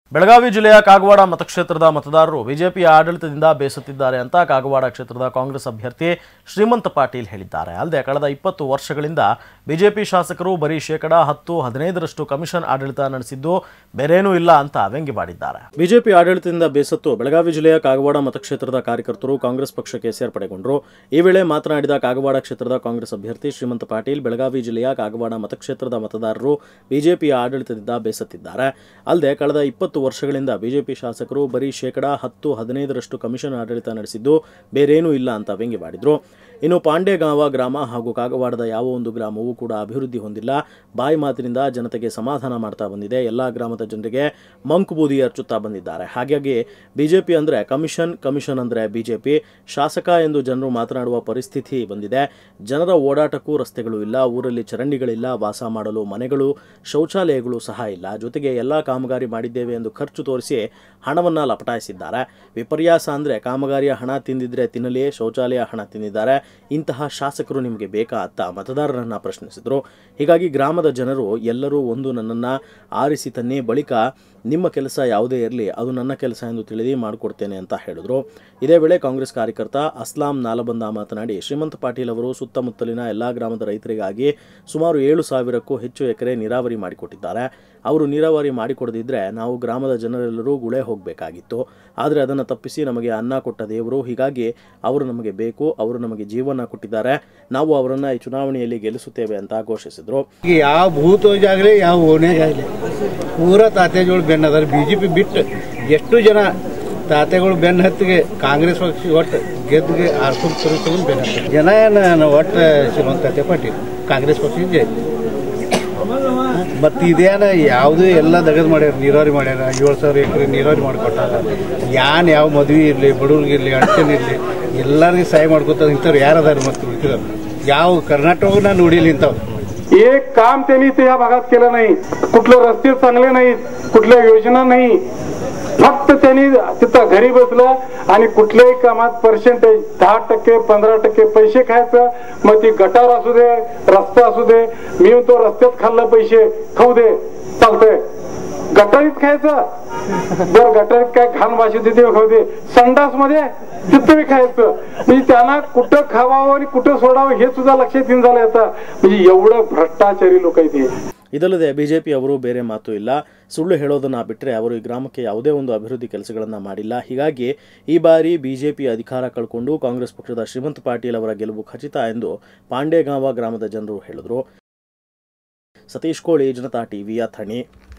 ಬೆಳಗಾವಿ ಜಿಲ್ಲೆಯ ಕಾಗವಾಡ ಮತಕ್ಷೇತ್ರದ ಮತದಾರರು ಬಿಜೆಪಿಯ ಆಡಳಿತದಿಂದ ಬೇಸತ್ತಿದ್ದಾರೆ ಅಂತ ಕಾಗವಾಡ ಕ್ಷೇತ್ರದ ಕಾಂಗ್ರೆಸ್ ಅಭ್ಯರ್ಥಿ ಶ್ರೀಮಂತ ಪಾಟೀಲ್ ಹೇಳಿದ್ದಾರೆ ಅಲ್ಲದೆ ಕಳೆದ ಇಪ್ಪತ್ತು ವರ್ಷಗಳಿಂದ ಬಿಜೆಪಿ ಶಾಸಕರು ಬರೀ ಶೇಕಡಾ ಹತ್ತು ಹದಿನೈದರಷ್ಟು ಕಮಿಷನ್ ಆಡಳಿತ ನಡೆಸಿದ್ದು ಬೇರೇನೂ ಇಲ್ಲ ಅಂತ ವ್ಯಂಗ್ಯವಾಡಿದ್ದಾರೆ ಬಿಜೆಪಿ ಆಡಳಿತದಿಂದ ಬೇಸತ್ತು ಬೆಳಗಾವಿ ಜಿಲ್ಲೆಯ ಕಾಗವಾಡ ಮತಕ್ಷೇತ್ರದ ಕಾರ್ಯಕರ್ತರು ಕಾಂಗ್ರೆಸ್ ಪಕ್ಷಕ್ಕೆ ಸೇರ್ಪಡೆಗೊಂಡರು ಈ ವೇಳೆ ಮಾತನಾಡಿದ ಕಾಗವಾಡ ಕ್ಷೇತ್ರದ ಕಾಂಗ್ರೆಸ್ ಅಭ್ಯರ್ಥಿ ಶ್ರೀಮಂತ ಪಾಟೀಲ್ ಬೆಳಗಾವಿ ಜಿಲ್ಲೆಯ ಕಾಗವಾಡ ಮತಕ್ಷೇತ್ರದ ಮತದಾರರು ಬಿಜೆಪಿಯ ಆಡಳಿತದಿಂದ ಬೇಸತ್ತಿದ್ದಾರೆ ಅಲ್ಲದೆ ಕಳೆದ ಇಪ್ಪತ್ತು ವರ್ಷಗಳಿಂದ ಬಿಜೆಪಿ ಶಾಸಕರು ಬರೀ ಶೇಕಡಾ ಹತ್ತು ಹದಿನೈದರಷ್ಟು ಕಮಿಷನ್ ಆಡಳಿತ ನಡೆಸಿದ್ದು ಬೇರೇನೂ ಇಲ್ಲ ಅಂತ ವ್ಯಂಗ್ಯವಾಡಿದ್ರು ಇನ್ನು ಪಾಂಡೇಗಾಂವ ಗ್ರಾಮ ಹಾಗೂ ಕಾಗವಾಡದ ಯಾವ ಒಂದು ಗ್ರಾಮವೂ ಕೂಡ ಅಭಿವೃದ್ಧಿ ಹೊಂದಿಲ್ಲ ಬಾಯಿ ಮಾತಿನಿಂದ ಜನತೆಗೆ ಸಮಾಧಾನ ಮಾಡ್ತಾ ಬಂದಿದೆ ಎಲ್ಲ ಗ್ರಾಮದ ಜನರಿಗೆ ಮಂಕು ಬೂದಿ ಹಚ್ಚುತ್ತಾ ಬಂದಿದ್ದಾರೆ ಹಾಗಾಗಿ ಬಿಜೆಪಿ ಅಂದರೆ ಕಮಿಷನ್ ಕಮಿಷನ್ ಅಂದರೆ ಬಿಜೆಪಿ ಶಾಸಕ ಎಂದು ಜನರು ಮಾತನಾಡುವ ಪರಿಸ್ಥಿತಿ ಬಂದಿದೆ ಜನರ ಓಡಾಟಕ್ಕೂ ರಸ್ತೆಗಳು ಇಲ್ಲ ಊರಲ್ಲಿ ಚರಂಡಿಗಳಿಲ್ಲ ವಾಸ ಮಾಡಲು ಮನೆಗಳು ಶೌಚಾಲಯಗಳು ಸಹ ಇಲ್ಲ ಜೊತೆಗೆ ಎಲ್ಲ ಕಾಮಗಾರಿ ಮಾಡಿದ್ದೇವೆ ಎಂದು ಖರ್ಚು ತೋರಿಸಿ ಹಣವನ್ನು ಲಪಟಾಯಿಸಿದ್ದಾರೆ ವಿಪರ್ಯಾಸ ಅಂದರೆ ಕಾಮಗಾರಿಯ ಹಣ ತಿಂದಿದ್ರೆ ತಿನ್ನಲಿ ಶೌಚಾಲಯ ಹಣ ತಿಂದಿದ್ದಾರೆ ಇಂತಹ ಶಾಸಕರು ನಿಮಗೆ ಬೇಕಾ ಅಂತ ಮತದಾರರನ್ನು ಪ್ರಶ್ನಿಸಿದರು ಹೀಗಾಗಿ ಗ್ರಾಮದ ಜನರು ಎಲ್ಲರೂ ಒಂದು ನನ್ನನ್ನು ಆರಿಸಿ ತನ್ನಿ ಬಳಿಕ ನಿಮ್ಮ ಕೆಲಸ ಯಾವುದೇ ಇರಲಿ ಅದು ನನ್ನ ಕೆಲಸ ಎಂದು ತಿಳಿದು ಮಾಡಿಕೊಡ್ತೇನೆ ಅಂತ ಹೇಳಿದರು ಇದೇ ವೇಳೆ ಕಾಂಗ್ರೆಸ್ ಕಾರ್ಯಕರ್ತ ಅಸ್ಲಾಂ ನಾಲಬಂದ ಮಾತನಾಡಿ ಶ್ರೀಮಂತ ಪಾಟೀಲ್ ಅವರು ಸುತ್ತಮುತ್ತಲಿನ ಎಲ್ಲ ಗ್ರಾಮದ ರೈತರಿಗಾಗಿ ಸುಮಾರು ಏಳು ಸಾವಿರಕ್ಕೂ ಹೆಚ್ಚು ಎಕರೆ ನೀರಾವರಿ ಮಾಡಿಕೊಟ್ಟಿದ್ದಾರೆ ಅವರು ನೀರಾವರಿ ಮಾಡಿಕೊಡದಿದ್ದರೆ ನಾವು ಗ್ರಾಮದ ಜನರೆಲ್ಲರೂ ಗುಳೆ ಹೋಗಬೇಕಾಗಿತ್ತು ಆದರೆ ಅದನ್ನು ತಪ್ಪಿಸಿ ನಮಗೆ ಅನ್ನ ಕೊಟ್ಟ ದೇವರು ಹೀಗಾಗಿ ಅವರು ನಮಗೆ ಬೇಕು ಅವರು ನಮಗೆ ಜೀವನ ಕೊಟ್ಟಿದ್ದಾರೆ ನಾವು ಅವರನ್ನು ಈ ಚುನಾವಣೆಯಲ್ಲಿ ಗೆಲ್ಲಿಸುತ್ತೇವೆ ಅಂತ ಘೋಷಿಸಿದರು ಈಗ ಯಾವ ಭೂತೋಜಾಗಲಿ ಯಾವ ಓಣ್ಯಾಗಲಿ ಪೂರ ತಾತೆಗಳು ಬೆನ್ನ ಅದಾರ ಬಿ ಜೆ ಪಿ ಬಿಟ್ಟು ಎಷ್ಟು ಜನ ತಾತೆಗಳು ಬೆನ್ನ ಹತ್ತಿಗೆ ಕಾಂಗ್ರೆಸ್ ಪಕ್ಷ ಒಟ್ಟು ಗೆದ್ದಿಗೆ ಆರ್ಸೋದು ತರಿಸೋದು ಬೆನ್ನ ಹತ್ತಿಗೆ. ಜನ ಏನು ಒಟ್ಟು ಶ್ರೀಮಂತ ತಾತೆ ಪಾಟೀಲ್ ಕಾಂಗ್ರೆಸ್ ಪಕ್ಷ ಜೈ ಮತ್ತು ಇದೇನ ಯಾವುದು ಎಲ್ಲ ದಗದ್ ಮಾಡ್ಯಾರ ನೀರಾವರಿ ಮಾಡ್ಯಾರ ಏಳು ಸಾವಿರ ಎಕರೆ ನೀರಾವರಿ ಮಾಡಿಕೊಟ್ಟಾರ ಯಾನ್ ಯಾವ ಮದುವೆ ಇರಲಿ ಬಡವ್ರಿಗಿರಲಿ ಅಡಚಣೆ ಇರಲಿ ಎಲ್ಲರಿಗೂ ಸಹಾಯ ಮಾಡ್ಕೊತಾರೆ ಇಂಥವ್ರು ಯಾರದಾರ ಮತ್ತು ಉಳ್ಕಿದವ್ರು ಯಾವ ಕರ್ನಾಟಕ ನಾನು ನೋಡಿಲ್ಲ ಇಂಥವ್ರು एक काम त्यांनी इथे या भागात केलं नाही कुठले रस्ते चांगले नाहीत कुठल्या योजना नाही फक्त त्यांनी तिथं घरी बसलं आणि कुठल्याही कामात पर्सेंटेज दहा टक्के पंधरा टक्के पैसे खायचं मग ती गटार असू दे रस्ता असू दे मी तो रस्त्यात खाल्लं पैसे खाऊ दे चालतंय गटारीत खायचं जर गटारीत काय घाण भाषे तिथे खाऊ दे संडास मध्ये तिथं बी खायचं म्हणजे त्यांना कुठं खावावं आणि कुठं सोडावं हे सुद्धा लक्षात येऊन झालं आता म्हणजे एवढं भ्रष्टाचारी लोक आहेत हे ಇದಲ್ಲದೆ ಬಿಜೆಪಿ ಅವರು ಬೇರೆ ಮಾತು ಇಲ್ಲ ಸುಳ್ಳು ಹೇಳೋದನ್ನ ಬಿಟ್ಟರೆ ಅವರು ಈ ಗ್ರಾಮಕ್ಕೆ ಯಾವುದೇ ಒಂದು ಅಭಿವೃದ್ಧಿ ಕೆಲಸಗಳನ್ನು ಮಾಡಿಲ್ಲ ಹೀಗಾಗಿ ಈ ಬಾರಿ ಬಿಜೆಪಿ ಅಧಿಕಾರ ಕಳ್ಕೊಂಡು ಕಾಂಗ್ರೆಸ್ ಪಕ್ಷದ ಶ್ರೀಮಂತ್ ಪಾಟೀಲ್ ಅವರ ಗೆಲುವು ಖಚಿತ ಎಂದು ಪಾಂಡೇಗಾಂವ ಗ್ರಾಮದ ಜನರು ಹೇಳಿದರು ಸತೀಶ್ ಕೋಳಿ ಜನತಾ ಟಿವಿ ಅಥಣಿ